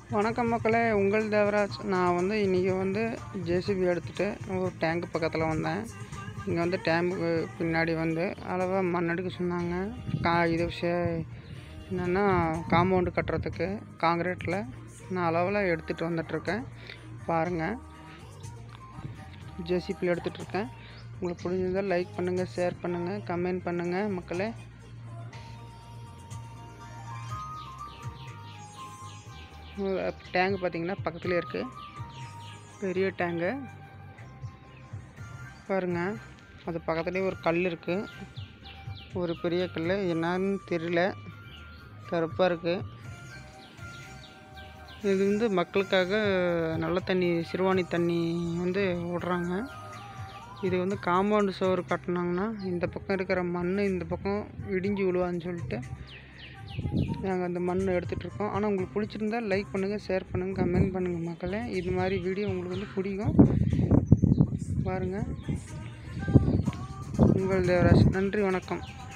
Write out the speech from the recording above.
வணக்கம் மக்களே உங்கள் தேவராஜ் நான் வந்து இன்றைக்கி வந்து ஜேசிபி எடுத்துகிட்டு ஒரு டேங்க் பக்கத்தில் வந்தேன் இங்கே வந்து டேங்க்கு பின்னாடி வந்து அளவாக மண் எடுக்க சொன்னாங்க கா இது விஷயம் என்னென்னா காம்பவுண்டு கட்டுறதுக்கு காங்கிரீட்டில் நான் அளவில் எடுத்துகிட்டு வந்துட்டுருக்கேன் பாருங்கள் ஜேசிபியில் எடுத்துகிட்ருக்கேன் உங்களுக்கு பிடிச்சிருந்தால் லைக் பண்ணுங்கள் ஷேர் பண்ணுங்கள் கமெண்ட் பண்ணுங்கள் மக்களே டேங்க் பார்த்தீங்கன்னா பக்கத்துலேயே இருக்குது பெரிய டேங்கு பாருங்க அது பக்கத்துலேயே ஒரு கல் இருக்குது ஒரு பெரிய கல் என்னன்னு தெரியல கருப்பாக இருக்குது இது வந்து மக்களுக்காக நல்ல தண்ணி சிறுவாணி தண்ணி வந்து விடுறாங்க இது வந்து காம்பவுண்டு சோறு கட்டினாங்கன்னா இந்த பக்கம் இருக்கிற மண் இந்த பக்கம் இடிஞ்சு விழுவான்னு சொல்லிட்டு நாங்கள் அந்த மண் எடுத்துகிட்ருக்கோம் ஆனால் உங்களுக்கு பிடிச்சிருந்தா லைக் பண்ணுங்கள் ஷேர் பண்ணுங்கள் கமெண்ட் பண்ணுங்கள் மக்களே இது மாதிரி வீடியோ உங்களுக்கு வந்து பிடிக்கும் பாருங்கள் உங்கள் தேவராஜ் நன்றி வணக்கம்